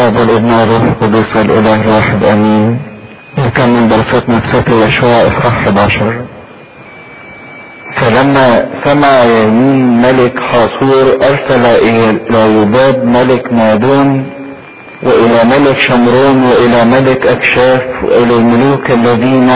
الاب والابن والروح القدس والاله الواحد امين نكمل دراستنا في سفر يشوع اصحاح 11 فلما سمع يمين ملك حاصور ارسل الى يباد ملك مادون والى ملك شمرون والى ملك اكشاف والى الملوك الذين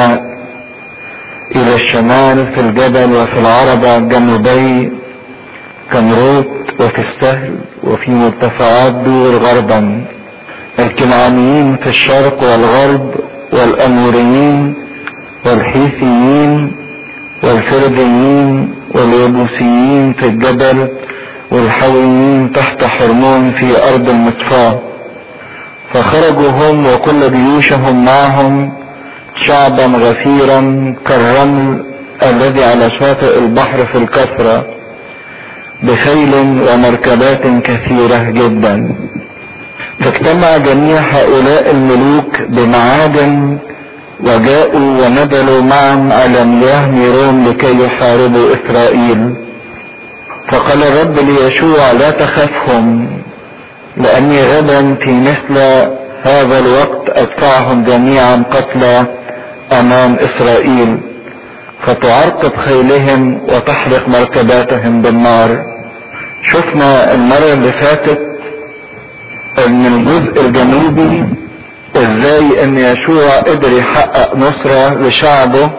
الى الشمال في الجبل وفي العربة جنوبي كمروت وفي السهل وفي مرتفعات دور غربا الكنعانيين في الشرق والغرب والاموريين والحيثيين والفرديين واليبوسيين في الجبل والحويين تحت حرمون في ارض المطفاه فخرجوا هم وكل جيوشهم معهم شعبا غفيرا كالرمل الذي على شاطئ البحر في الكثرة بخيل ومركبات كثيرة جدا فاجتمع جميع هؤلاء الملوك بمعادن وجاءوا ونزلوا معا على مياه ميرون لكي يحاربوا اسرائيل فقال الرب ليشوع لا تخافهم لاني غدا في مثل هذا الوقت ادفعهم جميعا قتلى امام اسرائيل فتعرقب خيلهم وتحرق مركباتهم بالنار شفنا المرة اللي فاتت ان الجزء الجنوبي ازاي ان يشوع قدر يحقق نصرة لشعبه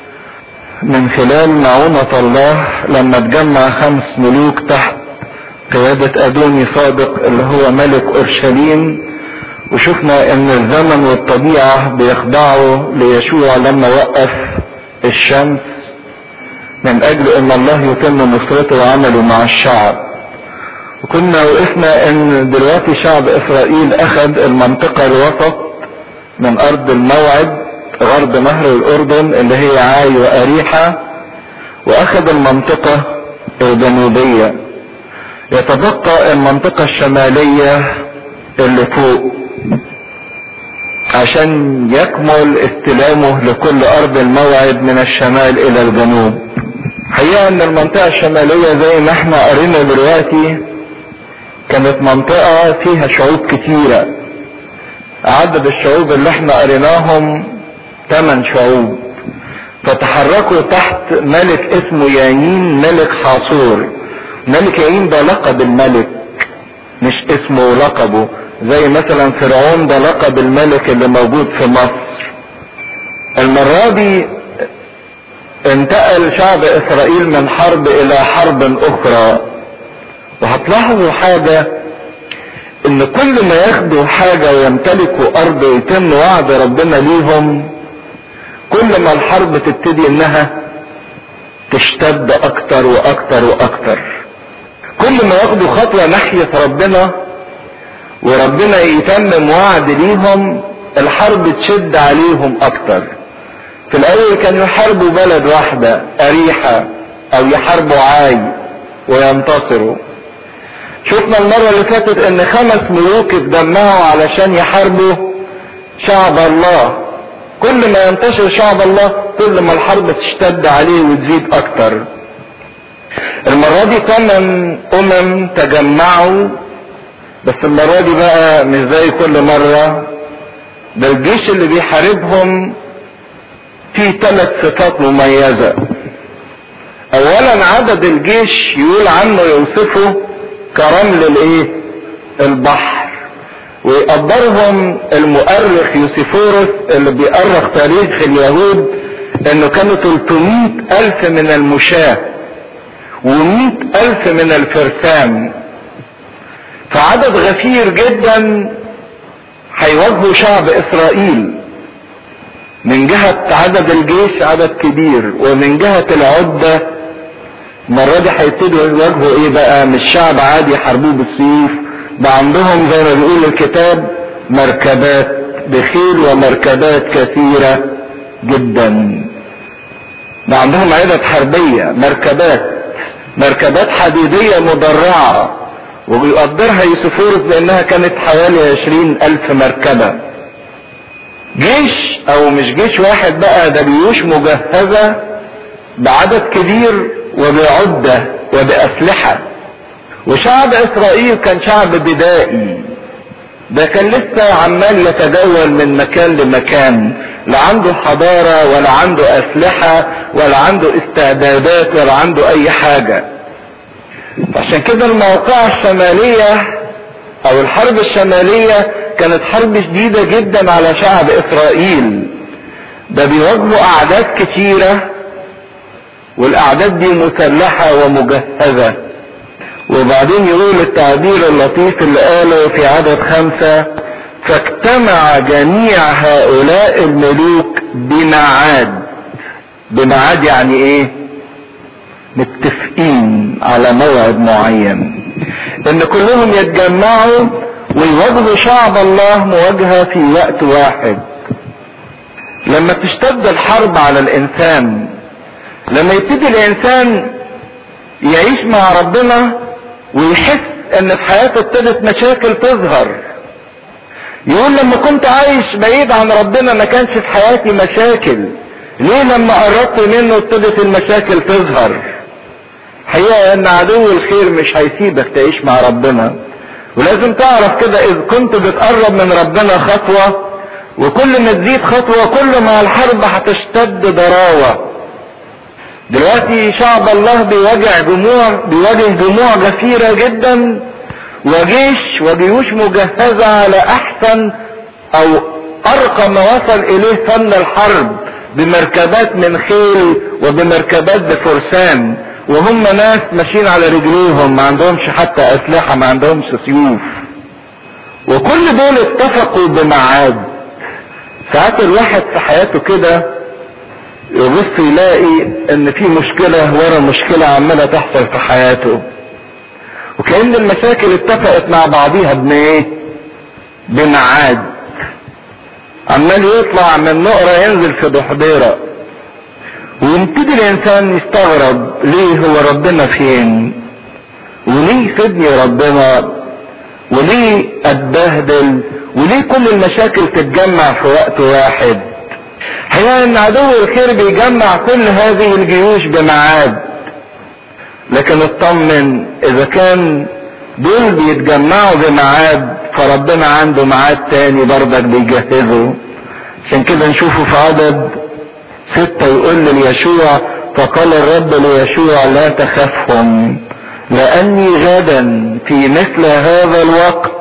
من خلال معونة الله لما اتجمع خمس ملوك تحت قيادة ادوني صادق اللي هو ملك اورشليم وشفنا ان الزمن والطبيعة بيخضعوا ليشوع لما وقف الشمس من اجل ان الله يتم نصرته وعمله مع الشعب وكنا وقفنا ان دلوقتي شعب اسرائيل اخذ المنطقة الوسط من ارض الموعد غرب نهر الاردن اللي هي عاي واريحة واخذ المنطقة الجنوبية يتبقى المنطقة الشمالية اللي فوق عشان يكمل استلامه لكل ارض الموعد من الشمال الى الجنوب حقيقة ان المنطقة الشمالية زي ما احنا قرينا دلوقتي كانت منطقة فيها شعوب كتيرة عدد الشعوب اللي احنا قريناهم ثمان شعوب فتحركوا تحت ملك اسمه يايين ملك حاصور ملك يايين ده لقب الملك مش اسمه لقبه زي مثلا فرعون ده لقب الملك اللي موجود في مصر المرة دي انتقل شعب اسرائيل من حرب الى حرب اخرى وهتلاحظوا حاجة ان كل ما ياخدوا حاجة ويمتلكوا ارض ويتم وعد ربنا ليهم كل ما الحرب تبتدي انها تشتد اكتر واكتر واكتر كل ما ياخدوا خطوة ناحية ربنا وربنا يتمم وعد ليهم الحرب تشد عليهم اكتر في الاول كانوا يحاربوا بلد واحدة اريحة او يحاربوا عاي وينتصروا شفنا المرة اللي فاتت ان خمس ملوك اتجمعوا علشان يحاربوا شعب الله كل ما ينتشر شعب الله كل ما الحرب تشتد عليه وتزيد اكتر المرة دي ثمان امم تجمعوا بس المرة دي بقى مش زي كل مرة ده الجيش اللي بيحاربهم فيه ثلاث صفات مميزة اولا عدد الجيش يقول عنه يوصفه كرمل الايه البحر ويقدرهم المؤرخ يوسيفورس اللي بيأرخ تاريخ اليهود انه كانوا 300 الف من المشاة و100 الف من الفرسان فعدد غفير جدا هيواجهوا شعب اسرائيل من جهة عدد الجيش عدد كبير ومن جهة العدة المرة دي هيبتدوا يواجهوا ايه بقى مش شعب عادي يحاربوه بالسيوف ده عندهم زي ما بيقول الكتاب مركبات بخيل ومركبات كثيرة جدا ده عندهم عدد حربية مركبات مركبات حديدية مدرعة وبيقدرها يوسفورس بانها كانت حوالي عشرين الف مركبة جيش او مش جيش واحد بقى ده جيوش مجهزة بعدد كبير وبعدة وبأسلحة وشعب اسرائيل كان شعب بدائي ده كان لسه عمال يتجول من مكان لمكان لا عنده حضارة ولا عنده اسلحة ولا عنده استعدادات ولا عنده اي حاجة عشان كده الموقعة الشمالية او الحرب الشمالية كانت حرب شديدة جدا على شعب اسرائيل ده بيواجهوا اعداد كتيرة والاعداد دي مسلحة ومجهزة وبعدين يقول التعبير اللطيف اللي قاله في عدد خمسة فاجتمع جميع هؤلاء الملوك بميعاد بميعاد يعني ايه متفقين على موعد معين ان كلهم يتجمعوا ويواجهوا شعب الله مواجهة في وقت واحد لما تشتد الحرب على الانسان لما يبتدي الانسان يعيش مع ربنا ويحس ان في حياته ابتدت مشاكل تظهر يقول لما كنت عايش بعيد عن ربنا ما كانش في حياتي مشاكل ليه لما قربت منه ابتدت المشاكل تظهر حقيقة ان عدو الخير مش هيسيبك تعيش مع ربنا ولازم تعرف كده اذ كنت بتقرب من ربنا خطوة وكل ما تزيد خطوة كل ما الحرب هتشتد ضراوة دلوقتي شعب الله بيواجه جموع بيواجه جموع غفيرة جدا وجيش وجيوش مجهزة على احسن او ارقى ما وصل اليه فن الحرب بمركبات من خيل وبمركبات بفرسان وهم ناس ماشيين على رجليهم ما عندهمش حتى اسلحة ما عندهمش سيوف وكل دول اتفقوا بميعاد ساعات الواحد في حياته كده يبص يلاقي ان في مشكلة ورا مشكلة عمالة تحصل في حياته وكأن المشاكل اتفقت مع بعضيها بايه بميعاد عمال يطلع من نقرة ينزل في ضحضيرة ويبتدي الانسان يستغرب ليه هو ربنا فين وليه سيبني ربنا وليه اتبهدل وليه كل المشاكل تتجمع في وقت واحد حقيقة ان عدو الخير بيجمع كل هذه الجيوش بميعاد لكن اطمن اذا كان دول بيتجمعوا بميعاد فربنا عنده ميعاد تاني برضك بيجهزه عشان كده نشوفه في عدد ستة يقول ليشوع فقال الرب ليشوع لا تخافهم لاني غدا في مثل هذا الوقت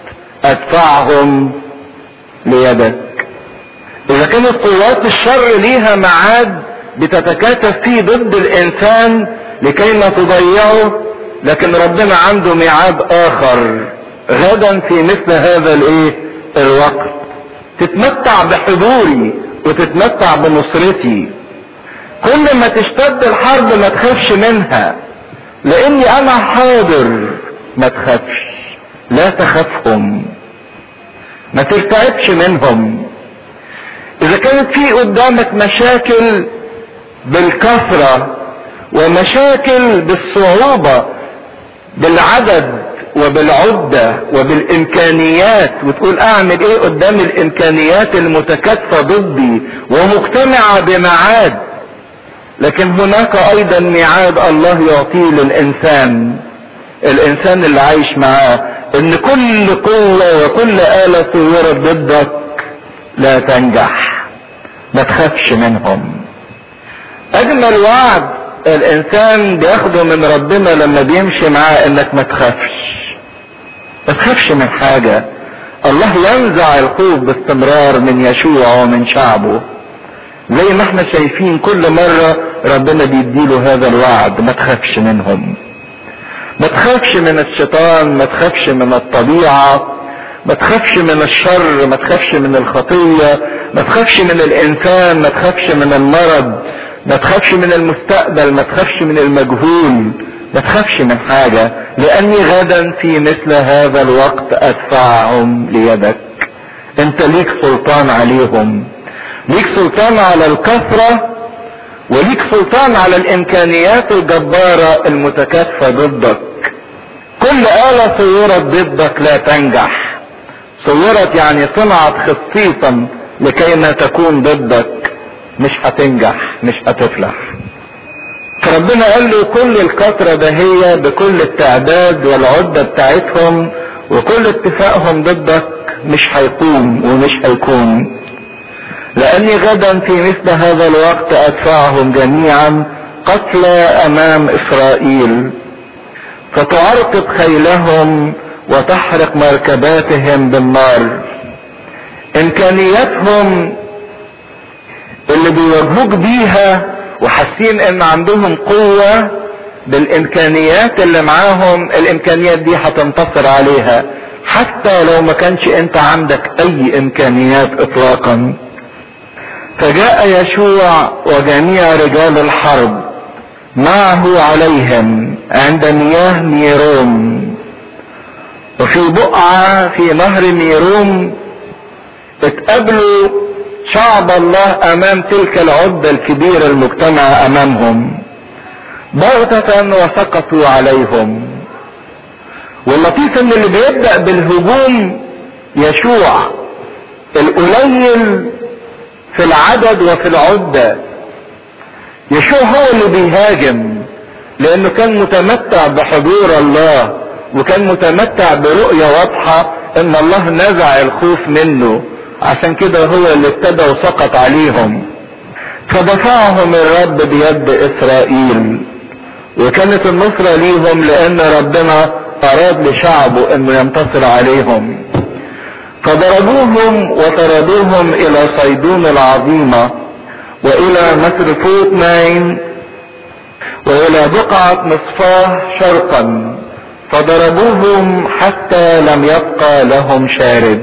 ادفعهم ليدك اذا كانت قوات الشر ليها ميعاد بتتكاتف فيه ضد الانسان لكي ما تضيعه لكن ربنا عنده ميعاد اخر غدا في مثل هذا الايه الوقت تتمتع بحضوري وتتمتع بنصرتي كل ما تشتد الحرب ما تخافش منها لاني انا حاضر ما تخافش لا تخافهم ما ترتعبش منهم اذا كانت في قدامك مشاكل بالكثرة ومشاكل بالصعوبة بالعدد وبالعدة وبالامكانيات وتقول اعمل ايه قدام الامكانيات المتكاتفة ضدي ومجتمعة بميعاد لكن هناك ايضا ميعاد الله يعطيه للانسان الانسان اللي عايش معاه ان كل قوة وكل آلة صورت ضدك لا تنجح ما تخافش منهم اجمل وعد الانسان بياخده من ربنا لما بيمشي معاه انك ما تخافش ما تخافش من حاجة الله ينزع الخوف باستمرار من يشوع ومن شعبه زي ما احنا شايفين كل مرة ربنا بيديله هذا الوعد ما تخافش منهم ما تخافش من الشيطان ما تخافش من الطبيعة ما تخافش من الشر ما تخافش من الخطية ما تخافش من الانسان ما تخافش من المرض ما تخافش من المستقبل ما تخافش من المجهول ما تخافش من حاجة لاني غدا في مثل هذا الوقت ادفعهم ليدك انت ليك سلطان عليهم ليك سلطان على الكثرة وليك سلطان على الامكانيات الجبارة المتكاتفة ضدك كل آلة صورت ضدك لا تنجح صورت يعني صنعت خصيصا لكي ما تكون ضدك مش هتنجح مش هتفلح فربنا قال له كل الكثرة ده هي بكل التعداد والعدة بتاعتهم وكل اتفاقهم ضدك مش هيقوم ومش هيكون لاني غدا في مثل هذا الوقت ادفعهم جميعا قتلى امام اسرائيل فتعرقب خيلهم وتحرق مركباتهم بالنار امكانياتهم اللي بيواجهوك بيها وحاسين ان عندهم قوة بالامكانيات اللي معاهم الامكانيات دي هتنتصر عليها حتى لو ما كانش انت عندك اي امكانيات اطلاقا فجاء يشوع وجميع رجال الحرب معه عليهم عند مياه ميروم وفي بقعة في نهر ميروم اتقابلوا شعب الله امام تلك العدة الكبيرة المجتمعة امامهم بغتة وسقطوا عليهم واللطيف ان اللي بيبدأ بالهجوم يشوع القليل في العدد وفي العدة يشوع هو اللي بيهاجم لانه كان متمتع بحضور الله وكان متمتع برؤية واضحة ان الله نزع الخوف منه عشان كده هو اللي ابتدى وسقط عليهم فدفعهم الرب بيد اسرائيل وكانت النصرة ليهم لان ربنا اراد لشعبه انه ينتصر عليهم فضربوهم وطردوهم الى صيدون العظيمة والى مسرفوت ناين والى بقعة مصفاه شرقا فضربوهم حتى لم يبقى لهم شارد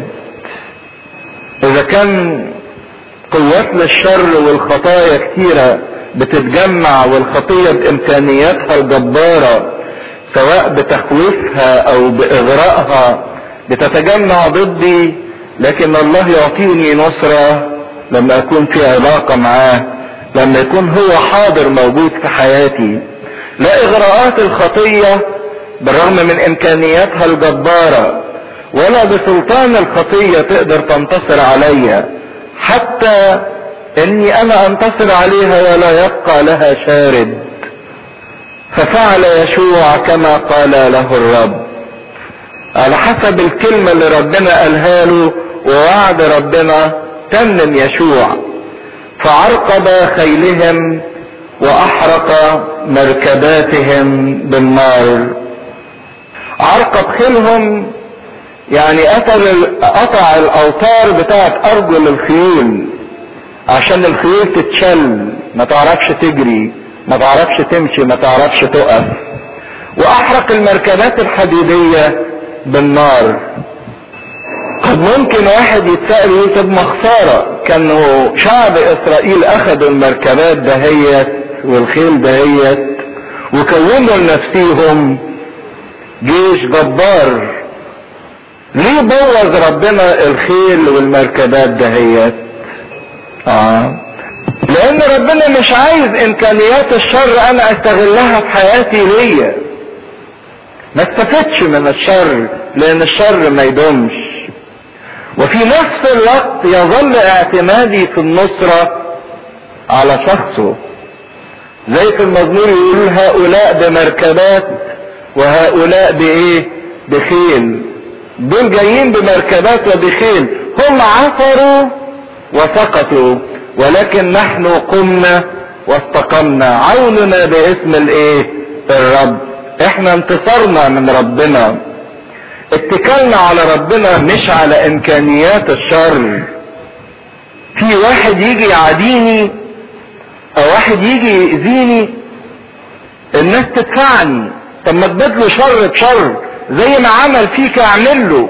اذا كان قوات للشر والخطايا كتيرة بتتجمع والخطية بامكانياتها الجبارة سواء بتخويفها او باغرائها بتتجمع ضدي لكن الله يعطيني نصرة لما اكون في علاقة معاه لما يكون هو حاضر موجود في حياتي لا اغراءات الخطية بالرغم من امكانياتها الجبارة ولا بسلطان الخطية تقدر تنتصر عليا حتى اني انا انتصر عليها ولا يبقى لها شارد ففعل يشوع كما قال له الرب على حسب الكلمة اللي ربنا قالها له ووعد ربنا تمم يشوع فعرقب خيلهم واحرق مركباتهم بالنار عرقب خيلهم يعني قتل قطع الاوتار بتاعت ارجل الخيول عشان الخيول تتشل ما تعرفش تجري ما تعرفش تمشي ما تعرفش تقف واحرق المركبات الحديدية بالنار قد ممكن واحد يتسأل يقول طب ما خسارة كانوا شعب اسرائيل اخذوا المركبات دهيت والخيل دهيت وكونوا لنفسيهم جيش جبار ليه بوظ ربنا الخيل والمركبات دهيت اه لان ربنا مش عايز امكانيات الشر انا استغلها في حياتي ليا ما استفدش من الشر لان الشر ما يدومش وفي نفس الوقت يظل اعتمادي في النصرة على شخصه زي في المزمور يقول هؤلاء بمركبات وهؤلاء بايه بخيل دول جايين بمركبات وبخيل هم عثروا وسقطوا ولكن نحن قمنا واستقمنا عوننا باسم الايه الرب احنا انتصرنا من ربنا اتكلنا على ربنا مش على امكانيات الشر في واحد يجي يعاديني او واحد يجي يأذيني الناس تدفعني طب ما تبدله شر بشر زي ما عمل فيك اعمل له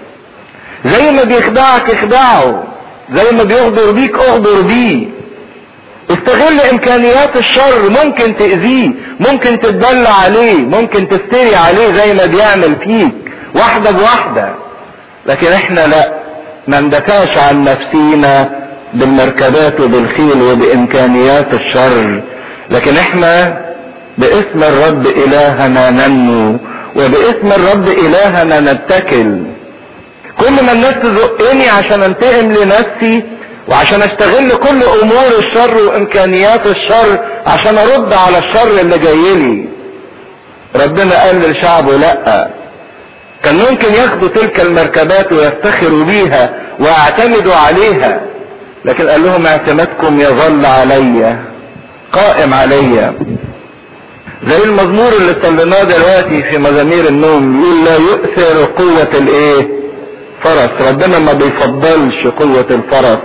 زي ما بيخدعك اخدعه زي ما بيغدر بيك اغدر بيه استغل امكانيات الشر ممكن تأذيه ممكن تتدلع عليه ممكن تفتري عليه زي ما بيعمل فيك واحدة بواحدة لكن احنا لا ما ندفعش عن نفسينا بالمركبات وبالخيل وبامكانيات الشر لكن احنا باسم الرب الهنا ننمو وباسم الرب الهنا نتكل كل ما الناس تزقني عشان انتقم لنفسي وعشان استغل كل امور الشر وامكانيات الشر عشان ارد على الشر اللي جاي لي ربنا قال لشعبه لا كان ممكن ياخدوا تلك المركبات ويفتخروا بيها واعتمدوا عليها لكن قال لهم اعتمادكم يظل علي قائم علي زي المزمور اللي صليناه دلوقتي في مزامير النوم يقول لا يؤثر قوة الايه فرس ربنا ما بيفضلش قوة الفرس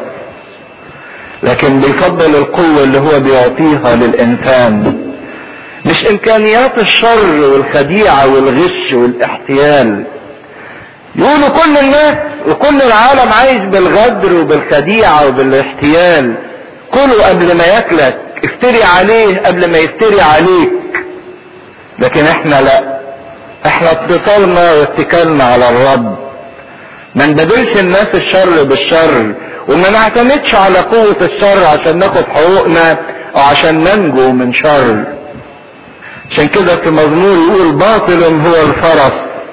لكن بيفضل القوة اللي هو بيعطيها للإنسان مش إمكانيات الشر والخديعة والغش والاحتيال يقولوا كل الناس وكل العالم عايش بالغدر وبالخديعة وبالاحتيال كله قبل ما ياكلك افتري عليه قبل ما يفتري عليك لكن احنا لا احنا اتصالنا واتكالنا على الرب ما نبادلش الناس الشر بالشر وما نعتمدش على قوة الشر عشان ناخد حقوقنا او عشان ننجو من شر عشان كده في مزمور يقول باطل هو الفرس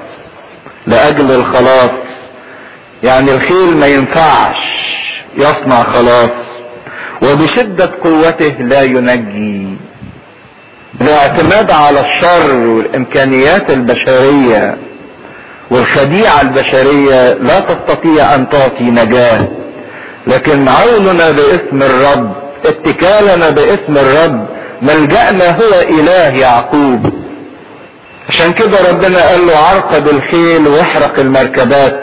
لاجل الخلاص يعني الخيل ما ينفعش يصنع خلاص وبشدة قوته لا ينجي الاعتماد على الشر والامكانيات البشرية والخديعة البشرية لا تستطيع ان تعطي نجاة لكن عوننا باسم الرب اتكالنا باسم الرب ملجأنا هو اله يعقوب عشان كده ربنا قال له عرقب الخيل واحرق المركبات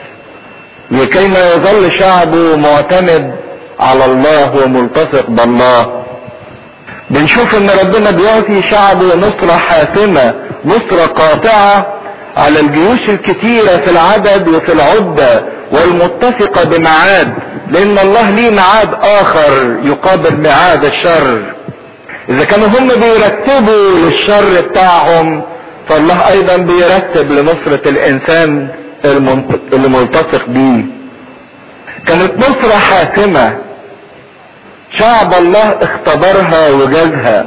لكي ما يظل شعبه معتمد على الله وملتصق بالله بنشوف ان ربنا بيعطي شعبه نصرة حاسمة نصرة قاطعة على الجيوش الكتيرة في العدد وفي العدة والمتفقة بميعاد لان الله ليه ميعاد اخر يقابل ميعاد الشر اذا كانوا هم بيرتبوا للشر بتاعهم فالله ايضا بيرتب لنصرة الانسان اللي ملتصق بيه كانت نصرة حاسمة شعب الله اختبرها وجازها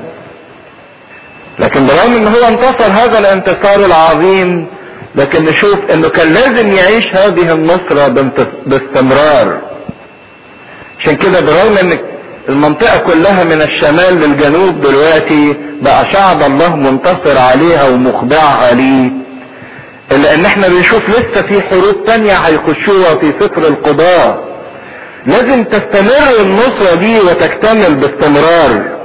لكن برغم ان هو انتصر هذا الانتصار العظيم لكن نشوف انه كان لازم يعيش هذه النصرة باستمرار عشان كده برغم ان المنطقة كلها من الشمال للجنوب دلوقتي بقى شعب الله منتصر عليها ومخضعها ليه الا ان احنا بنشوف لسه في حروب تانية هيخشوها في سفر القضاء لازم تستمر النصرة دي وتكتمل باستمرار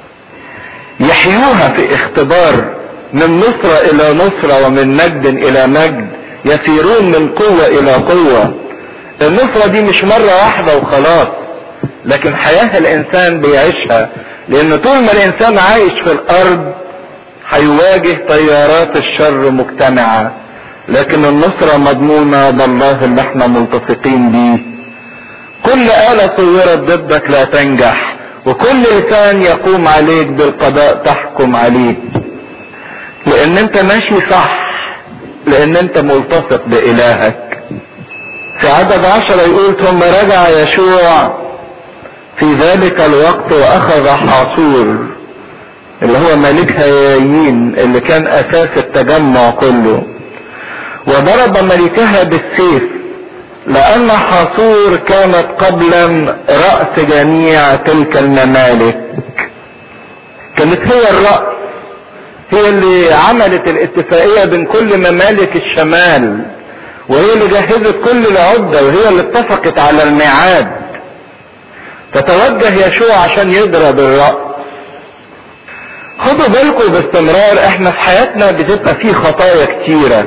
يحيوها في اختبار من نصرة الى نصرة ومن مجد الى مجد يسيرون من قوة الى قوة النصرة دي مش مرة واحدة وخلاص لكن حياة الانسان بيعيشها لان طول ما الانسان عايش في الارض هيواجه تيارات الشر مجتمعة لكن النصرة مضمونة بالله اللي احنا ملتصقين بيه كل آلة صورت ضدك لا تنجح وكل لسان يقوم عليك بالقضاء تحكم عليه لان انت ماشي صح لان انت ملتصق بإلهك في عدد عشرة يقول ثم رجع يشوع في ذلك الوقت واخذ حاصور اللي هو ملك هيايين اللي كان اساس التجمع كله وضرب ملكها بالسيف لان حاصور كانت قبلا رأس جميع تلك الممالك كانت هي الرأس هي اللي عملت الاتفاقية بين كل ممالك الشمال وهي اللي جهزت كل العدة وهي اللي اتفقت على الميعاد فتوجه يشوع عشان يضرب الرأس خدوا بالكم باستمرار احنا في حياتنا بتبقى فيه خطايا كتيرة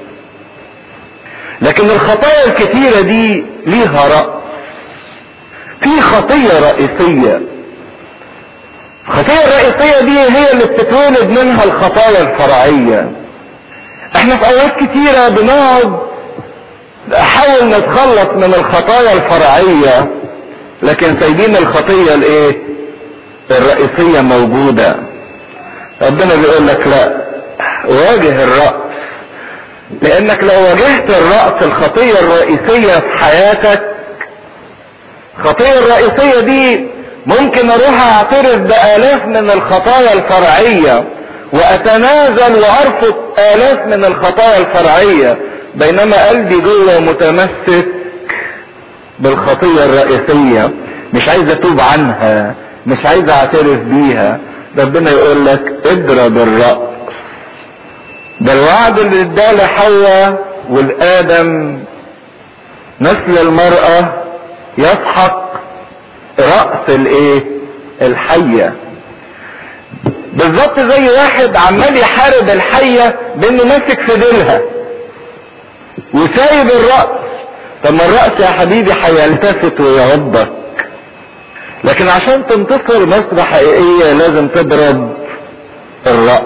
لكن الخطايا الكتيرة دي ليها رأس في خطية رئيسية الخطية الرئيسية دي هي اللي بتتولد منها الخطايا الفرعية احنا في اوقات كتيرة بنقعد نحاول نتخلص من الخطايا الفرعية لكن سايبين الخطية الايه الرئيسية موجودة ربنا بيقول لك لا واجه الرأس لانك لو واجهت الرأس الخطية الرئيسية في حياتك الخطية الرئيسية دي ممكن اروح اعترف بالاف من الخطايا الفرعية واتنازل وارفض الاف من الخطايا الفرعية بينما قلبي جوه متمسك بالخطية الرئيسية مش عايز اتوب عنها مش عايز اعترف بيها ربنا يقول لك اضرب الرأس ده الوعد اللي اداه لحواء والادم نسل المرأة يسحق رأس الايه الحية بالظبط زي واحد عمال يحارب الحية بانه ماسك في ديلها وسايب الرأس طب ما الرأس يا حبيبي هيلتفت ويعضك لكن عشان تنتصر نصرة حقيقية لازم تضرب الرأس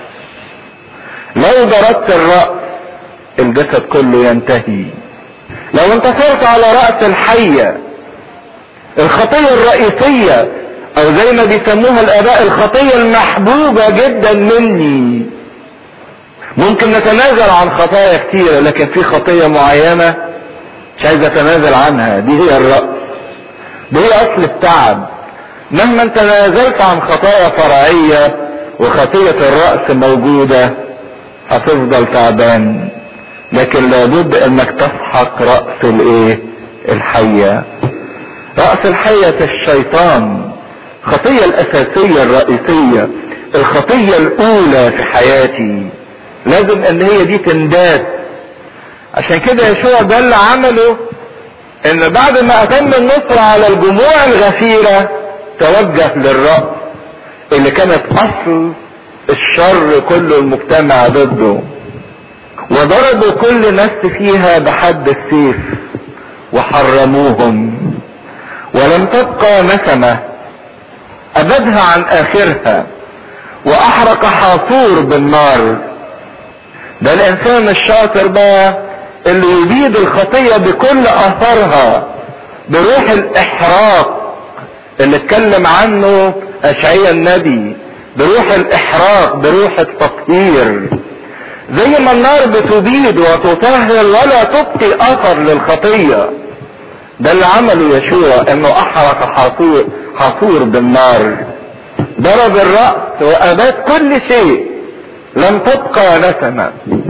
لو ضربت الرأس الجسد كله ينتهي لو انتصرت على رأس الحية الخطية الرئيسية او زي ما بيسموها الاباء الخطية المحبوبة جدا مني ممكن نتنازل عن خطايا كتيرة لكن في خطية معينة مش عايز اتنازل عنها دي هي الرأس دي هي اصل التعب مهما تنازلت عن خطايا فرعية وخطية الرأس موجودة هتفضل تعبان لكن لابد انك تسحق رأس الايه الحية رأس الحية الشيطان الخطية الاساسية الرئيسية الخطية الاولى في حياتي لازم ان هي دي تنداس عشان كده يشوع ده اللي عمله ان بعد ما اتم النصر على الجموع الغفيرة توجه للرأس اللي كانت اصل الشر كله المجتمع ضده وضربوا كل نفس فيها بحد السيف وحرموهم ولم تبقى نسمة أبدها عن آخرها وأحرق حاصور بالنار ده الإنسان الشاطر بقى اللي يبيد الخطية بكل أثرها بروح الإحراق اللي اتكلم عنه أشعيا النبي بروح الإحراق بروح التطهير زي ما النار بتبيد وتطهر ولا تبقي اثر للخطية ده اللي عمله يشوع انه احرق حصور, حصور بالنار ضرب الرأس واباد كل شيء لم تبقى نسمة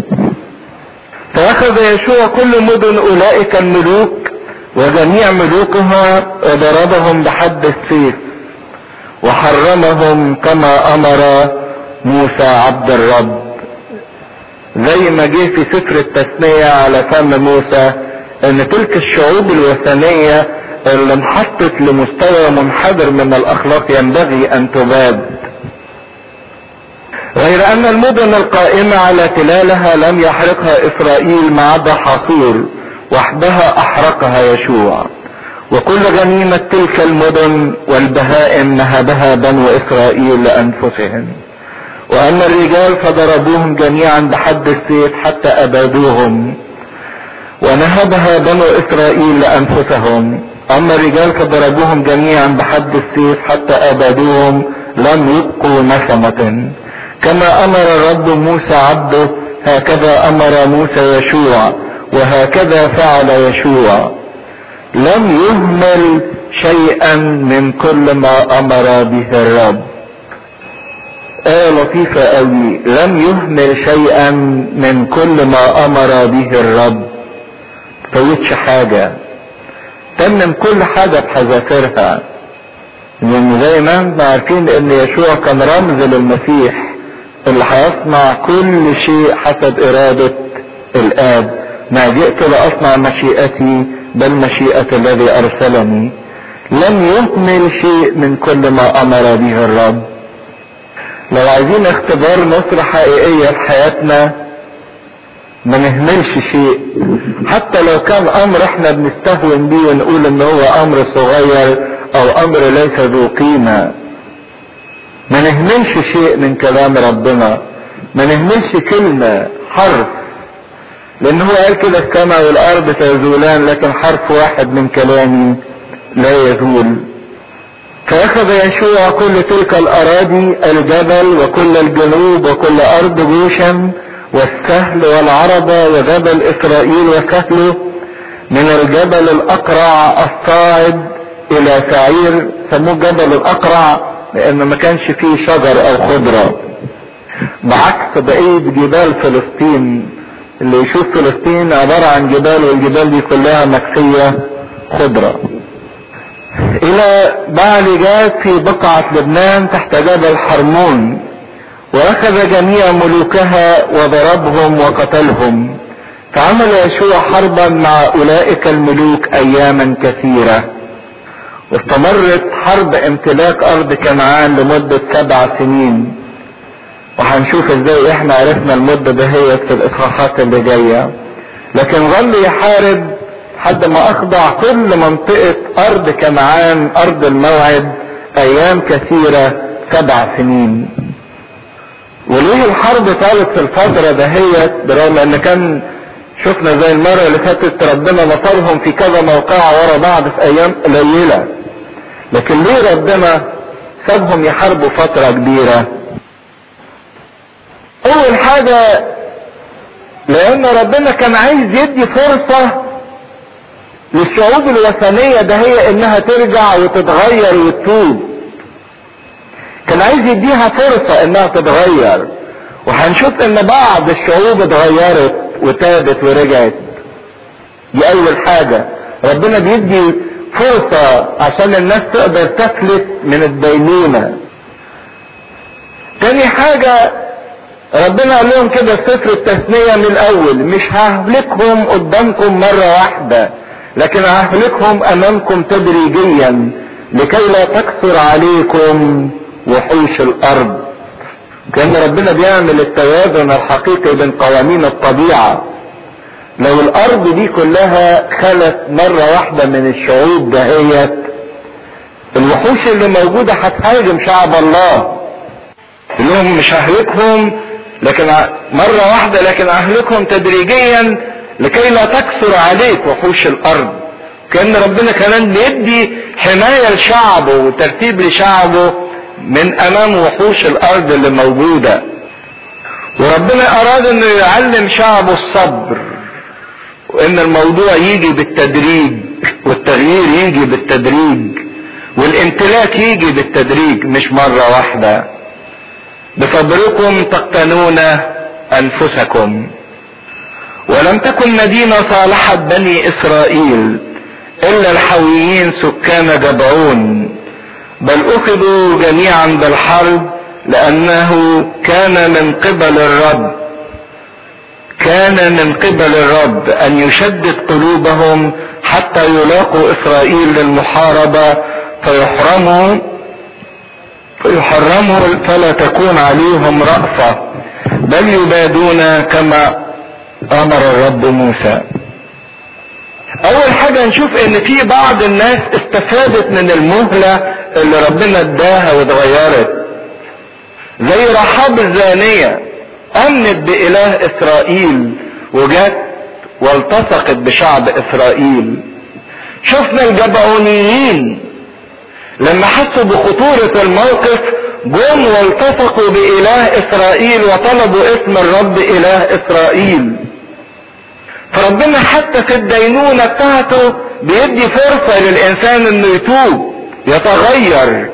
فاخذ يشوع كل مدن اولئك الملوك وجميع ملوكها وضربهم بحد السيف وحرمهم كما امر موسى عبد الرب زي ما جه في سفر التثنية على فم موسى ان تلك الشعوب الوثنية اللي انحطت لمستوى منحدر من الاخلاق ينبغي ان تباد غير ان المدن القائمة على تلالها لم يحرقها اسرائيل ما عدا حصور وحدها احرقها يشوع وكل غنيمة تلك المدن والبهائم نهبها بنو اسرائيل لانفسهم واما الرجال فضربوهم جميعا بحد السيف حتى ابادوهم ونهبها بنو اسرائيل لانفسهم اما الرجال فضربوهم جميعا بحد السيف حتى ابادوهم لم يبقوا نسمة كما امر الرب موسى عبده هكذا امر موسى يشوع وهكذا فعل يشوع لم يهمل شيئا من كل ما امر به الرب آية لطيفة قوي لم يهمل شيئا من كل ما أمر به الرب فوتش حاجة تمم كل حاجة بحذافيرها لأن زي ما انتم عارفين إن يشوع كان رمز للمسيح اللي هيصنع كل شيء حسب إرادة الآب ما جئت لأصنع مشيئتي بل مشيئة الذي أرسلني لم يهمل شيء من كل ما أمر به الرب لو عايزين اختبار نصر حقيقية في حياتنا ما نهملش شيء حتى لو كان امر احنا بنستهون بيه ونقول ان هو امر صغير او امر ليس ذو قيمة ما نهملش شيء من كلام ربنا ما نهملش كلمة حرف لان هو قال كده السماء والارض سيزولان لكن حرف واحد من كلامي لا يزول فاخذ يشوع كل تلك الاراضي الجبل وكل الجنوب وكل ارض جوشن والسهل والعربة وجبل اسرائيل وسهله من الجبل الاقرع الصاعد الى سعير سموه جبل الاقرع لان ما كانش فيه شجر او خضرة بعكس بقية جبال فلسطين اللي يشوف فلسطين عبارة عن جبال والجبال دي كلها مكسية خضرة الى بعل جاد في بقعة لبنان تحت جبل حرمون واخذ جميع ملوكها وضربهم وقتلهم فعمل يشوع حربا مع اولئك الملوك اياما كثيره واستمرت حرب امتلاك ارض كنعان لمده سبع سنين وهنشوف ازاي احنا عرفنا المده دهيت في الاصحاحات اللي جايه لكن ظل يحارب لحد ما اخضع كل منطقه ارض كنعان ارض الموعد ايام كثيره سبع سنين وليه الحرب طالت في الفتره دهيت برغم ان كان شفنا زي المره اللي فاتت ربنا نصرهم في كذا موقع ورا بعض في ايام قليله لكن ليه ربنا سابهم يحاربوا فتره كبيره اول حاجه لان ربنا كان عايز يدي فرصه للشعوب الوثنيه ده هي انها ترجع وتتغير وتتوب كان عايز يديها فرصة انها تتغير وهنشوف ان بعض الشعوب اتغيرت وتابت ورجعت دي اول حاجة ربنا بيدي فرصة عشان الناس تقدر تفلت من الدينونة تاني حاجة ربنا قال لهم كده في سفر التثنية من الاول مش ههلكهم قدامكم مرة واحدة لكن ههلكهم امامكم تدريجيا لكي لا تكثر عليكم وحوش الارض كان ربنا بيعمل التوازن الحقيقي بين قوانين الطبيعة لو الارض دي كلها خلت مرة واحدة من الشعوب دهيت الوحوش اللي موجودة هتهاجم شعب الله لهم مش ههلكهم لكن مرة واحدة لكن اهلكهم تدريجيا لكي لا تكثر عليك وحوش الارض كان ربنا كمان بيدي حماية لشعبه وترتيب لشعبه من امام وحوش الارض اللي موجودة وربنا اراد انه يعلم شعبه الصبر وان الموضوع يجي بالتدريج والتغيير يجي بالتدريج والامتلاك يجي بالتدريج مش مرة واحدة بصبركم تقتنون انفسكم ولم تكن مدينة صالحة بني اسرائيل الا الحويين سكان جبعون بل اخذوا جميعا بالحرب لانه كان من قبل الرب كان من قبل الرب ان يشدد قلوبهم حتى يلاقوا اسرائيل للمحاربة فيحرموا فيحرموا فلا تكون عليهم رأفة بل يبادون كما امر الرب موسى اول حاجة نشوف ان في بعض الناس استفادت من المهلة اللي ربنا اداها واتغيرت زي رحاب الزانية امنت باله اسرائيل وجت والتصقت بشعب اسرائيل شفنا الجبعونيين لما حسوا بخطورة الموقف جم والتصقوا بإله إسرائيل وطلبوا اسم الرب إله إسرائيل فربنا حتى في الدينونة بتاعته بيدي فرصة للإنسان إنه يتوب يتغير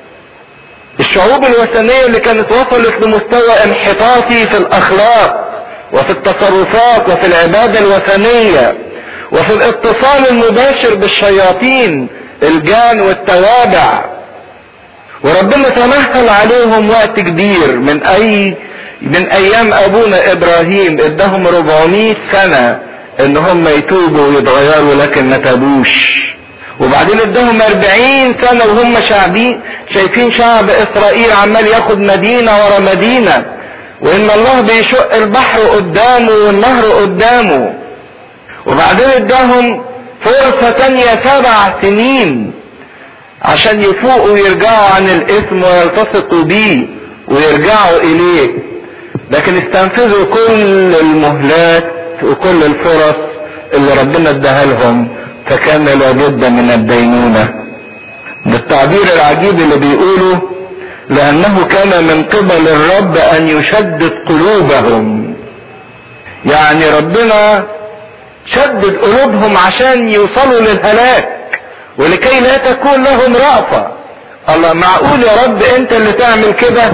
الشعوب الوثنية اللي كانت وصلت لمستوى انحطاطي في الأخلاق وفي التصرفات وفي العبادة الوثنية وفي الاتصال المباشر بالشياطين الجان والتوابع وربنا تمهل عليهم وقت كبير من اي من ايام ابونا ابراهيم ادهم 400 سنة ان هم يتوبوا ويتغيروا لكن ما تابوش وبعدين ادهم 40 سنة وهم شعبين شايفين شعب اسرائيل عمال ياخد مدينة ورا مدينة وان الله بيشق البحر قدامه والنهر قدامه وبعدين اداهم فرصة تانية سبع سنين عشان يفوقوا ويرجعوا عن الاثم ويلتصقوا بيه ويرجعوا اليه لكن استنفذوا كل المهلات وكل الفرص اللي ربنا اداها لهم فكان لا بد من الدينونة بالتعبير العجيب اللي بيقوله لانه كان من قبل الرب ان يشدد قلوبهم يعني ربنا شدد قلوبهم عشان يوصلوا للهلاك ولكي لا تكون لهم رأفة الله معقول يا رب انت اللي تعمل كده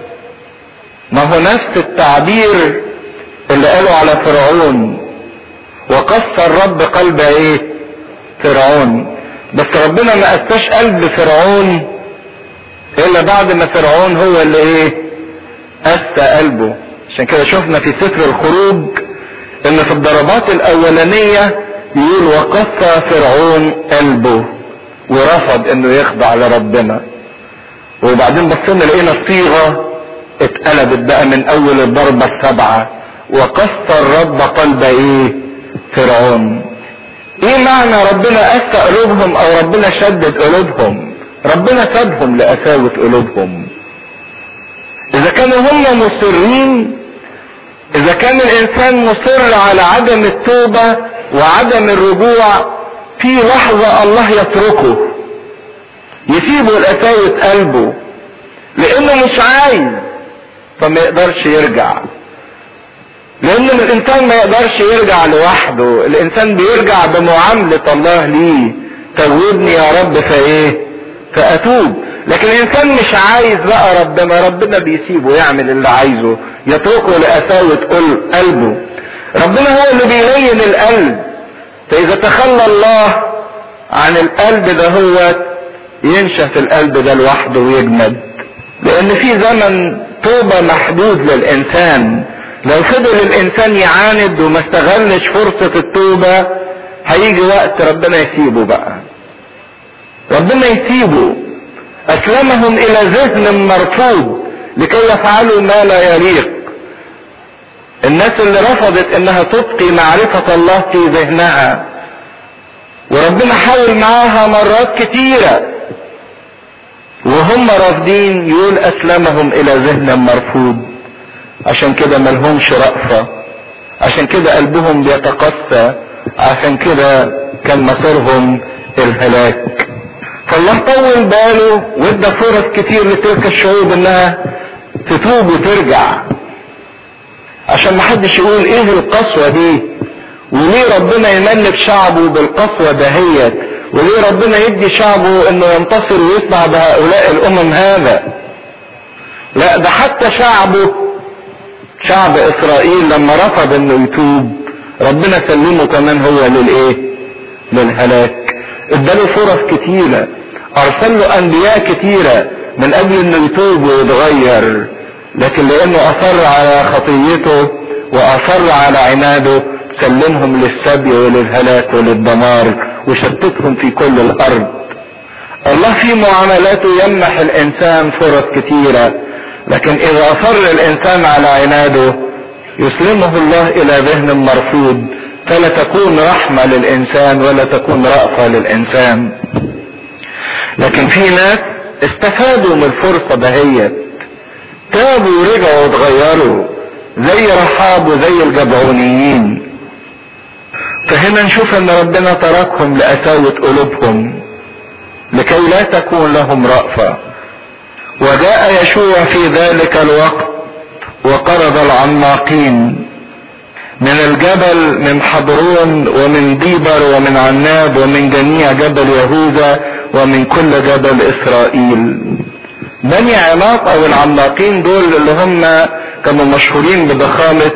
ما هو نفس التعبير اللي قالوا على فرعون وقص الرب قلب ايه فرعون بس ربنا ما قساش قلب فرعون الا بعد ما فرعون هو اللي ايه قسى قلبه عشان كده شفنا في سفر الخروج ان في الضربات الاولانية يقول وقسى فرعون قلبه ورفض انه يخضع لربنا وبعدين بصينا لقينا الصيغة اتقلبت بقى من اول الضربة السبعة وقسى الرب قلب ايه فرعون ايه معنى ربنا قسى قلوبهم او ربنا شدد قلوبهم ربنا سابهم لقساوة قلوبهم اذا كانوا هم مصرين اذا كان الانسان مصر على عدم التوبة وعدم الرجوع في لحظة الله يتركه يسيبه لقساوة قلبه لانه مش عايز فما يقدرش يرجع لان الانسان ما يقدرش يرجع لوحده الانسان بيرجع بمعاملة الله ليه توبني يا رب فايه فاتوب لكن الانسان مش عايز بقى ربنا ربنا بيسيبه يعمل اللي عايزه يتركه لقساوة قلبه ربنا هو اللي بيلين القلب فاذا تخلى الله عن القلب ده هو ينشف القلب ده لوحده ويجمد لان في زمن توبة محدود للانسان لو فضل الانسان يعاند وما استغلش فرصة التوبة هيجي وقت ربنا يسيبه بقى ربنا يسيبه اسلمهم الى ذهن مرفوض لكي يفعلوا ما لا يليق الناس اللي رفضت انها تبقي معرفة الله في ذهنها وربنا حاول معاها مرات كتيرة وهم رافضين يقول اسلمهم الى ذهن مرفوض عشان كده ملهمش رأفة عشان كده قلبهم بيتقسى عشان كده كان مصيرهم الهلاك فالله طول باله وادى فرص كتير لتلك الشعوب انها تتوب وترجع عشان محدش يقول ايه القسوة دي وليه ربنا يملك شعبه بالقسوة دهيت وليه ربنا يدي شعبه انه ينتصر ويصنع بهؤلاء الامم هذا لا ده حتى شعبه شعب اسرائيل لما رفض انه يتوب ربنا سلمه كمان هو للايه للهلاك اداله فرص كتيرة ارسل له انبياء كتيرة من اجل انه يتوب ويتغير لكن لانه اصر على خطيته واصر على عناده سلمهم للسبي وللهلاك وللدمار وشتتهم في كل الارض الله في معاملاته يمنح الانسان فرص كتيرة لكن اذا اصر الانسان على عناده يسلمه الله الى ذهن مرفوض فلا تكون رحمة للإنسان ولا تكون رأفة للإنسان لكن في ناس استفادوا من الفرصة دهيت تابوا ورجعوا واتغيروا زي رحاب وزي الجبعونيين فهنا نشوف ان ربنا تركهم لقساوة قلوبهم لكي لا تكون لهم رأفة وجاء يشوع في ذلك الوقت وقرض العماقين من الجبل من حضرون ومن ديبر ومن عناب ومن جميع جبل يهوذا ومن كل جبل اسرائيل بني عماق او العماقين دول اللي هم كانوا مشهورين بضخامة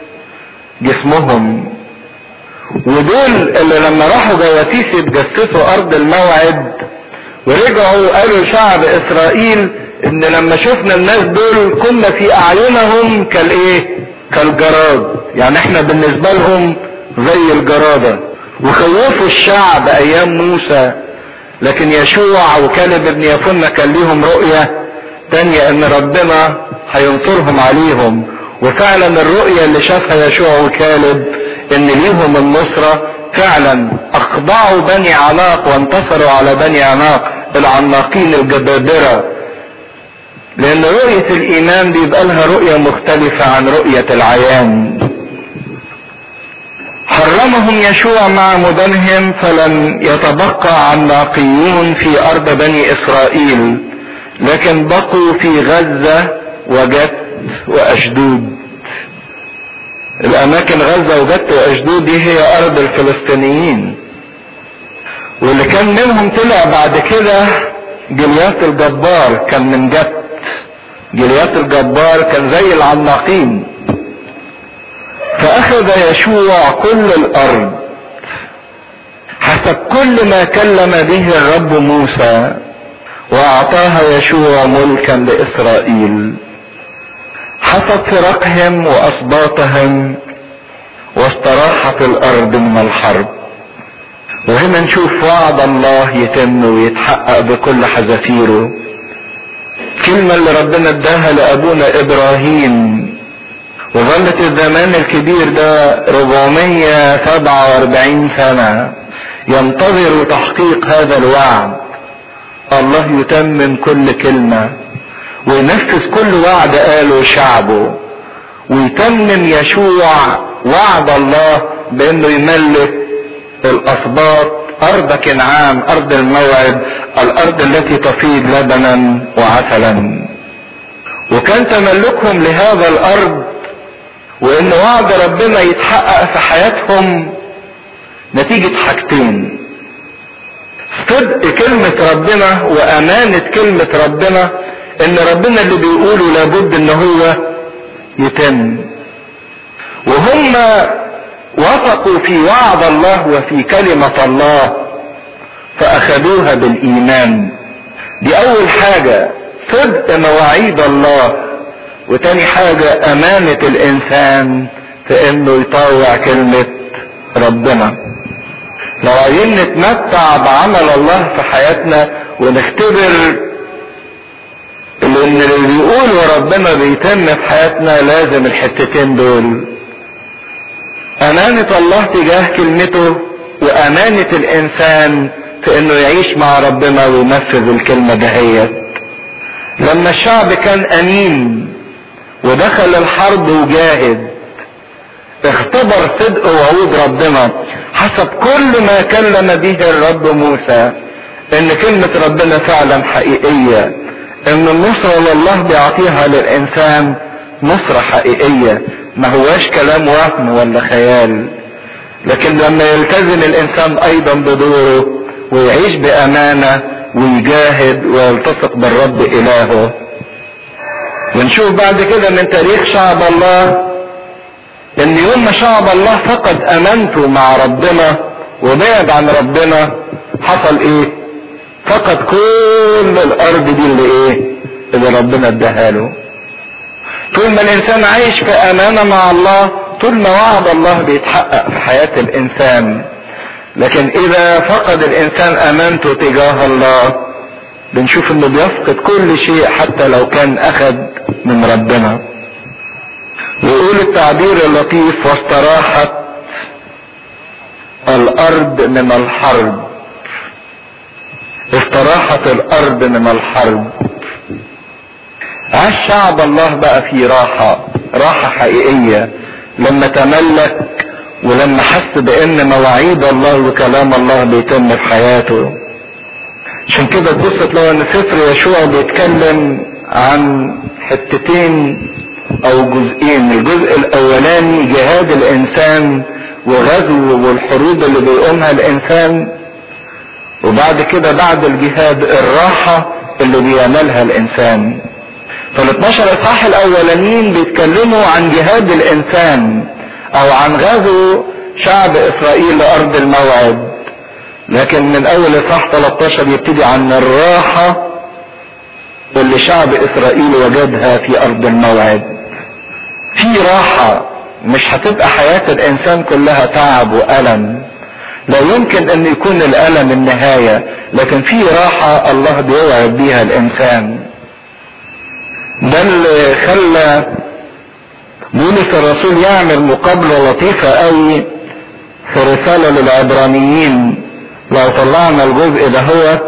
جسمهم ودول اللي لما راحوا جواسيس يتجسسوا ارض الموعد ورجعوا قالوا شعب اسرائيل ان لما شفنا الناس دول كنا في اعينهم كالايه كالجراد يعني احنا بالنسبة لهم زي الجرادة وخوفوا الشعب ايام موسى لكن يشوع وكالب ابن يفنة كان ليهم رؤية تانية ان ربنا هينصرهم عليهم وفعلا الرؤية اللي شافها يشوع وكالب ان ليهم النصرة فعلا اخضعوا بني عناق وانتصروا على بني عناق العناقين الجبابرة لان رؤية الايمان بيبقى لها رؤية مختلفة عن رؤية العيان حرمهم يشوع مع مدنهم فلم يتبقى عماقيون في ارض بني اسرائيل لكن بقوا في غزة وجت واشدود الاماكن غزة وجت واشدود دي هي ارض الفلسطينيين واللي كان منهم طلع بعد كده جليات الجبار كان من جت جليات الجبار كان زي العماقين فاخذ يشوع كل الارض حسب كل ما كلم به الرب موسى واعطاها يشوع ملكا لاسرائيل حسب فرقهم واسباطهم واستراحت الارض من الحرب وهنا نشوف وعد الله يتم ويتحقق بكل حذافيره الكلمة اللي ربنا اداها لابونا ابراهيم وظلت الزمان الكبير ده 447 سنة ينتظر تحقيق هذا الوعد الله يتمم كل كلمة وينفذ كل وعد قاله شعبه ويتمم يشوع وعد الله بانه يملك الاسباط ارض كنعان ارض الموعد الارض التي تفيض لبنا وعسلا وكان تملكهم لهذا الارض وان وعد ربنا يتحقق في حياتهم نتيجة حاجتين صدق كلمة ربنا وامانة كلمة ربنا ان ربنا اللي بيقوله لابد ان هو يتم وهم وثقوا في وعد الله وفي كلمة الله فاخذوها بالايمان دي اول حاجة صدق مواعيد الله وتاني حاجة امانة الانسان في انه يطاوع كلمة ربنا لو عايزين نتمتع بعمل الله في حياتنا ونختبر لان اللي بيقوله ربنا بيتم في حياتنا لازم الحتتين دول امانة الله تجاه كلمته وامانة الانسان في انه يعيش مع ربنا وينفذ الكلمة دهيت لما الشعب كان امين ودخل الحرب وجاهد اختبر صدق وعود ربنا حسب كل ما كلم به الرب موسى ان كلمة ربنا فعلا حقيقية ان النصرة اللي الله بيعطيها للانسان نصرة حقيقية ما هواش كلام وهم ولا خيال لكن لما يلتزم الانسان ايضا بدوره ويعيش بامانة ويجاهد ويلتصق بالرب الهه ونشوف بعد كده من تاريخ شعب الله ان يوم ما شعب الله فقد امانته مع ربنا وبعد عن ربنا حصل ايه فقد كل الارض دي اللي ايه اللي ربنا اداها له طول ما الانسان عايش في امانه مع الله طول ما وعد الله بيتحقق في حياه الانسان لكن اذا فقد الانسان امانته تجاه الله بنشوف انه بيفقد كل شيء حتى لو كان اخذ من ربنا ويقول التعبير اللطيف واستراحت الارض من الحرب استراحت الارض من الحرب عاش شعب الله بقى في راحة راحة حقيقية لما تملك ولما حس بان مواعيد الله وكلام الله بيتم في حياته عشان كده تبص تلاقي ان سفر يشوع بيتكلم عن حتتين او جزئين الجزء الاولاني جهاد الانسان وغزو والحروب اللي بيقومها الانسان وبعد كده بعد الجهاد الراحة اللي بيعملها الانسان فال 12 اصحاح الاولانيين بيتكلموا عن جهاد الانسان او عن غزو شعب اسرائيل لارض الموعد لكن من اول اصحاح 13 يبتدي عن الراحة اللي شعب اسرائيل وجدها في ارض الموعد في راحة مش هتبقى حياة الانسان كلها تعب والم لا يمكن ان يكون الالم النهاية لكن في راحة الله بيوعد بيها الانسان ده اللي خلى بولس الرسول يعمل مقابلة لطيفة قوي في رسالة للعبرانيين لو طلعنا الجزء دهوت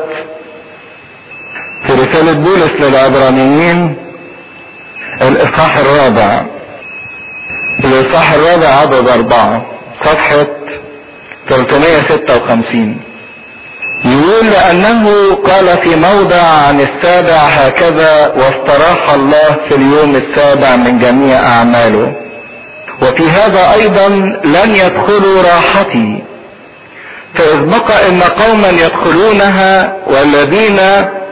في رسالة بولس للعبرانيين الإصحاح الرابع الإصحاح الرابع عدد أربعة صفحة 356 يقول لأنه قال في موضع عن السابع هكذا واستراح الله في اليوم السابع من جميع أعماله وفي هذا أيضا لن يدخلوا راحتي فإذ بقى إن قوما يدخلونها والذين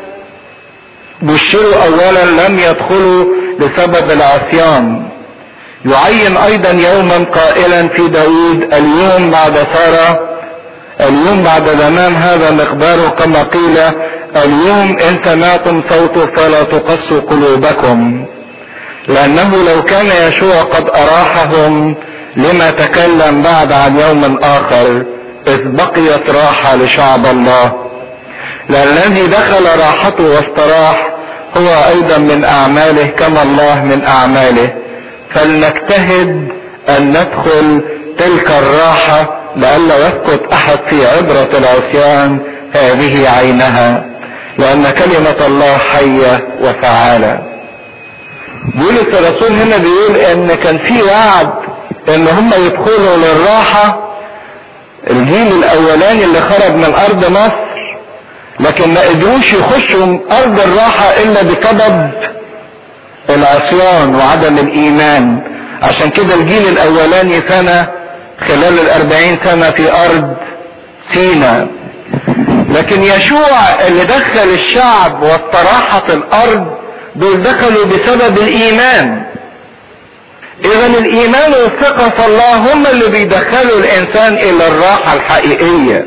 بشروا أولا لم يدخلوا بسبب العصيان يعين أيضا يوما قائلا في داود اليوم بعد سارة اليوم بعد زمان هذا مقداره كما قيل اليوم إن سمعتم صوته فلا تقسوا قلوبكم لانه لو كان يشوع قد اراحهم لما تكلم بعد عن يوم اخر اذ بقيت راحة لشعب الله لان الذي دخل راحته واستراح هو ايضا من اعماله كما الله من اعماله فلنجتهد ان ندخل تلك الراحة لئلا يسقط احد في عبرة العصيان هذه عينها لان كلمة الله حية وفعالة بولس الرسول هنا بيقول ان كان في وعد ان هم يدخلوا للراحة الجيل الاولاني اللي خرج من ارض مصر لكن ما قدروش يخشوا ارض الراحة الا بسبب العصيان وعدم الايمان عشان كده الجيل الاولاني سنة خلال الاربعين سنة في ارض سينا لكن يشوع اللي دخل الشعب واستراحة الارض دول دخلوا بسبب الايمان اذا الايمان والثقة في الله هم اللي بيدخلوا الانسان الى الراحة الحقيقية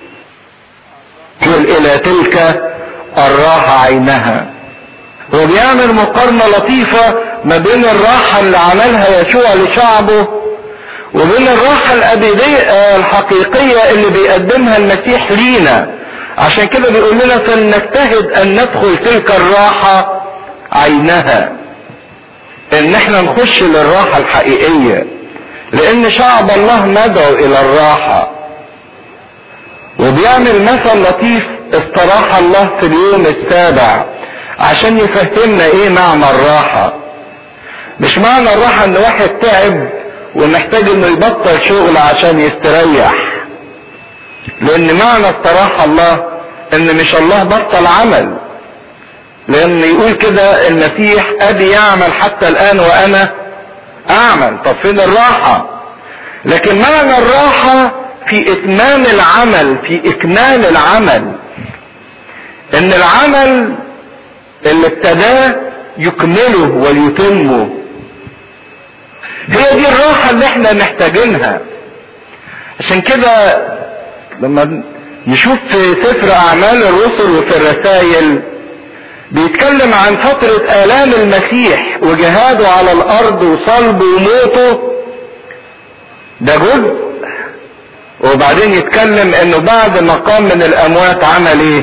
يقول الى تلك الراحة عينها وبيعمل مقارنة لطيفة ما بين الراحة اللي عملها يشوع لشعبه وبين الراحة الأبدية الحقيقية اللي بيقدمها المسيح لينا عشان كده بيقول لنا فلنجتهد أن ندخل تلك الراحة عينها ان احنا نخش للراحة الحقيقية لان شعب الله مدعو الى الراحة وبيعمل مثل لطيف استراح الله في اليوم السابع عشان يفهمنا ايه معنى الراحة مش معنى الراحة ان واحد تعب ومحتاج انه يبطل شغل عشان يستريح لان معنى استراح الله ان مش الله بطل عمل لان يقول كده المسيح ابي يعمل حتى الان وانا اعمل طب فين الراحة لكن معنى الراحة في اتمام العمل في اكمال العمل ان العمل اللي ابتداه يكمله ويتمه هي دي الراحة اللي احنا محتاجينها عشان كده لما نشوف في سفر اعمال الرسل وفي الرسائل بيتكلم عن فترة آلام المسيح وجهاده على الأرض وصلبه وموته ده جزء وبعدين يتكلم انه بعد ما قام من الأموات عمل ايه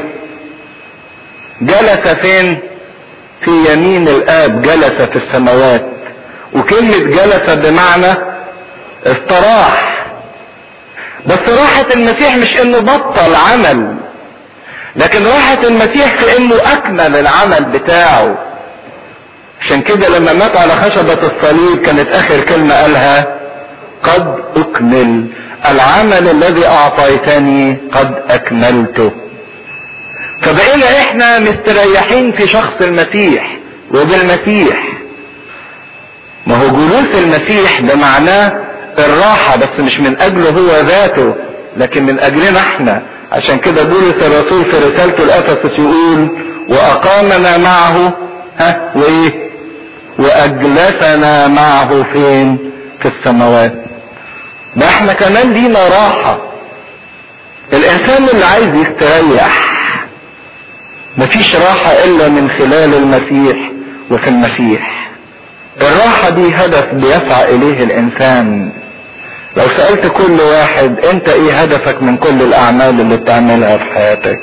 جلس فين في يمين الآب جلس في السماوات وكلمة جلس بمعنى استراح بس راحة المسيح مش انه بطل عمل لكن راحة المسيح في انه اكمل العمل بتاعه عشان كده لما مات على خشبة الصليب كانت اخر كلمة قالها قد اكمل العمل الذي اعطيتني قد اكملته فبقينا احنا مستريحين في شخص المسيح وبالمسيح ما هو جلوس المسيح بمعناه الراحة بس مش من اجله هو ذاته لكن من اجلنا احنا عشان كده بولس الرسول في رسالته الافسس يقول واقامنا معه ها وايه واجلسنا معه فين في السماوات ده احنا كمان لينا راحة الانسان اللي عايز يستريح مفيش راحة الا من خلال المسيح وفي المسيح الراحة دي هدف بيسعى اليه الانسان لو سألت كل واحد انت ايه هدفك من كل الاعمال اللي بتعملها في حياتك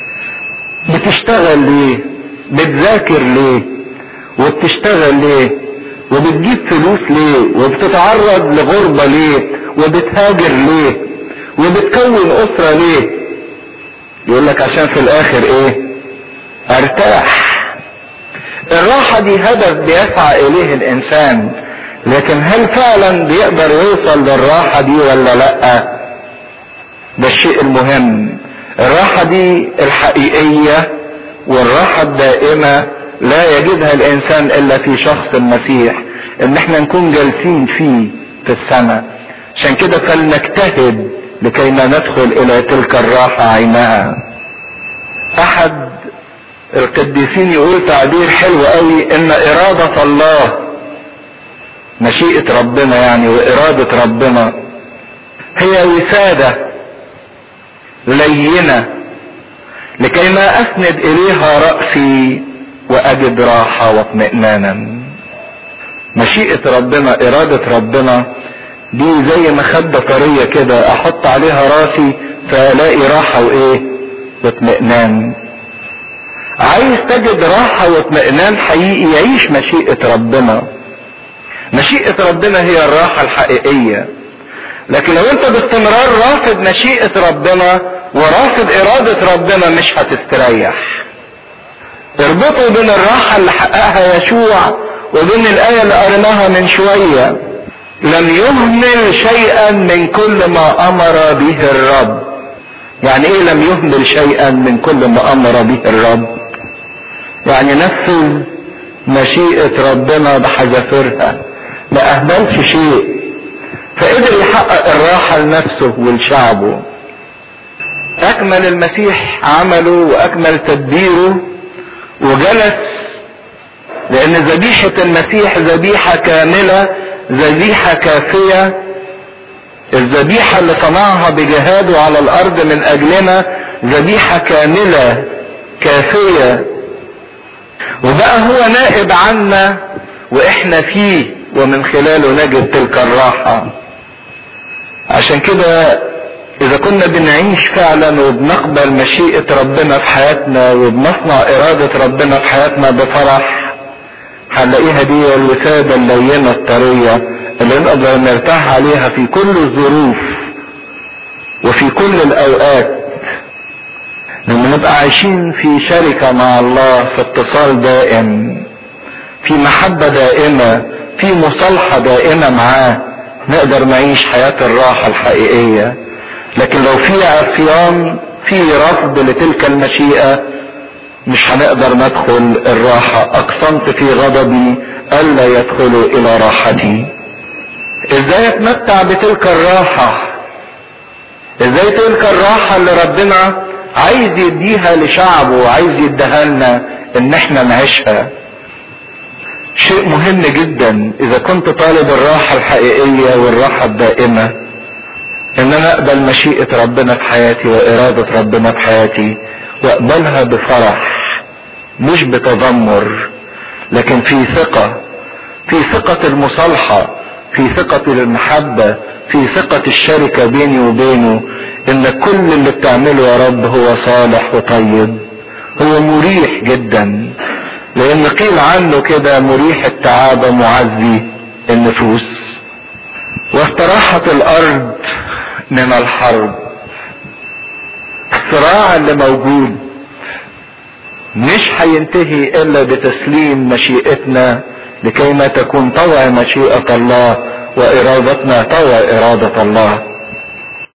بتشتغل ليه بتذاكر ليه وبتشتغل ليه وبتجيب فلوس ليه وبتتعرض لغربة ليه وبتهاجر ليه وبتكون اسرة ليه يقول لك عشان في الاخر ايه ارتاح الراحة دي هدف بيسعى اليه الانسان لكن هل فعلا بيقدر يوصل للراحة دي ولا لا ده الشيء المهم الراحة دي الحقيقية والراحة الدائمة لا يجدها الانسان الا في شخص المسيح ان احنا نكون جالسين فيه في السماء عشان كده فلنجتهد لكي ما ندخل الى تلك الراحة عينها احد القديسين يقول تعبير حلو قوي ان ارادة الله مشيئة ربنا يعني وإرادة ربنا هي وسادة لينة لكي ما أسند إليها رأسي وأجد راحة واطمئنانا مشيئة ربنا ارادة ربنا دي زي مخدة طرية كده احط عليها راسي فالاقي راحة وايه واطمئنان عايز تجد راحة واطمئنان حقيقي يعيش مشيئة ربنا مشيئة ربنا هي الراحة الحقيقية لكن لو انت باستمرار رافض مشيئة ربنا ورافض ارادة ربنا مش هتستريح اربطوا بين الراحة اللي حققها يشوع وبين الآية اللي قريناها من شوية لم يهمل شيئا من كل ما أمر به الرب يعني ايه لم يهمل شيئا من كل ما أمر به الرب يعني نفذ مشيئة ربنا بحذافيرها ما أهملش شيء فقدر يحقق الراحة لنفسه ولشعبه أكمل المسيح عمله وأكمل تدبيره وجلس لأن ذبيحة المسيح ذبيحة كاملة ذبيحة كافية الذبيحة اللي صنعها بجهاده على الأرض من أجلنا ذبيحة كاملة كافية وبقى هو نائب عنا وإحنا فيه ومن خلاله نجد تلك الراحة عشان كده اذا كنا بنعيش فعلا وبنقبل مشيئة ربنا في حياتنا وبنصنع ارادة ربنا في حياتنا بفرح هنلاقيها دي الوسادة اللينة الطرية اللي نقدر نرتاح عليها في كل الظروف وفي كل الاوقات لما نبقى عايشين في شركة مع الله في اتصال دائم في محبة دائمة في مصالحة دائمة معاه نقدر نعيش حياة الراحة الحقيقية لكن لو في عصيان في رفض لتلك المشيئة مش هنقدر ندخل الراحة اقسمت في غضبي الا يدخلوا الى راحتي ازاي اتمتع بتلك الراحة ازاي تلك الراحة اللي ربنا عايز يديها لشعبه وعايز يديها لنا ان احنا نعيشها شيء مهم جدا اذا كنت طالب الراحة الحقيقية والراحة الدائمة ان انا اقبل مشيئة ربنا في حياتي وارادة ربنا في حياتي واقبلها بفرح مش بتذمر لكن في ثقة في ثقة المصالحة في ثقة المحبة في ثقة الشركة بيني وبينه ان كل اللي بتعمله يا رب هو صالح وطيب هو مريح جدا لان قيل عنه كده مريح التعابة معزي النفوس واستراحت الارض من الحرب الصراع اللي موجود مش هينتهي الا بتسليم مشيئتنا لكي ما تكون طوع مشيئة الله وارادتنا طوع ارادة الله